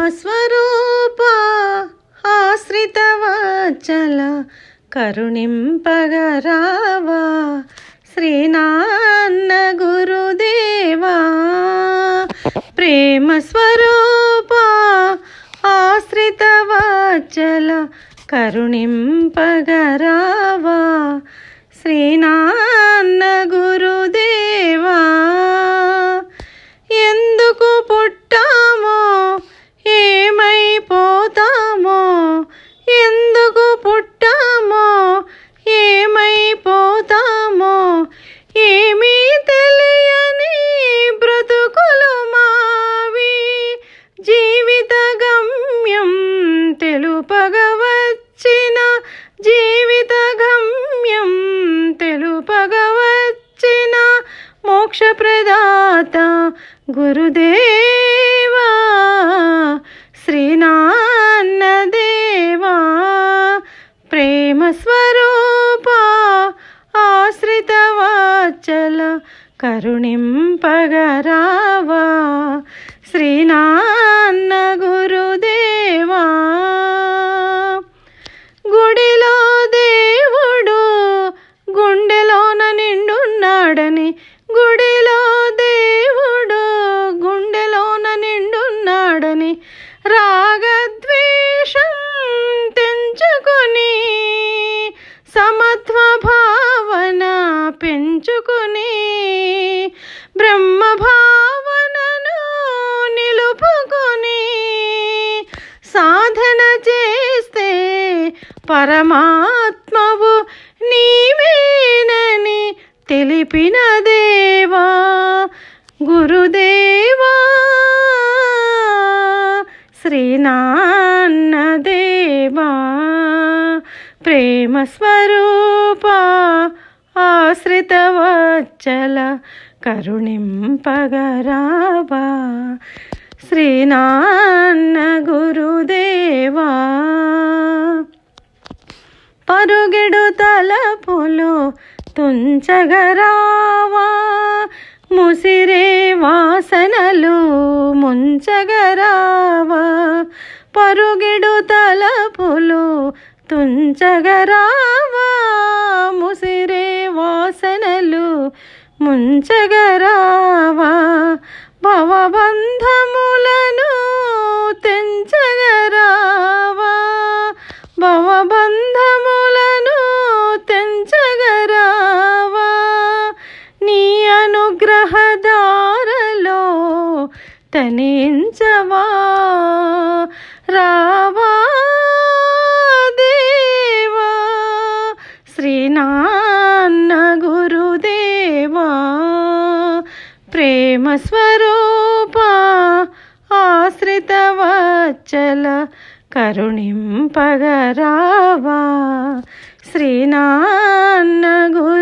స్వరూప ఆశ్రితవచల కరుణింపగరావా శ్రీనాన్న గురుదేవా ప్రేమ స్వరూప ఆశ్రితవచల కరుణింపగరావా శ్రీనాన్న గురుదేవా ఎందుకు పుట్టామో ఏమైపోతామో ఎందుకు పుట్టామో ఏమైపోతామో ఏమీ తెలియని బ్రతుకులు మావి జీవిత గమ్యం తెలుపగవచ్చిన జీవిత గమ్యం తెలుపగవచ్చిన మోక్ష ప్రదాత గురుదేవా శ్రీనాన్నదేవా ప్రేమ స్వరూప ఆశ్రితవాచల కరుణింపగరావా శ్రీనాన్న గురుదేవా గుడిలో దేవుడు గుండెలోన నిండున్నాడని గుడిలో దేవుడు గుండెలోన నిండున్నాడని రాగద్వేషం తెంచుకొని సమత్వ భావన పెంచుకొని బ్రహ్మ భావనను నిలుపుకొని సాధన చేస్తే పరమాత్మవు నీవేనని తెలిపిన దేవా గురుదేవా శ్రీనాన్నదేవా ప్రేమ స్వరూప ఆశ్రితవచ్చల కరుణింపగరావా శ్రీనాన్న గురుదేవా పరుగెడు తలపులు తుంచగరావా ముసిరే వాసనలు ముంచగరావా పరుగెడు తలపులు తుంచగరావా ముసిరే వాసనలు ముంచగరావా భవబంధములను తెంచగరావా భవబంధములను తెంచగరావా నీ అనుగ్రహదారలో తనించవా రావా దేవా శ్రీనాన్న గురుదేవా ప్రేమ స్వరూప ఆశ్రితవచ్చల కరుణింపగరావా శ్రీనాన్న గురు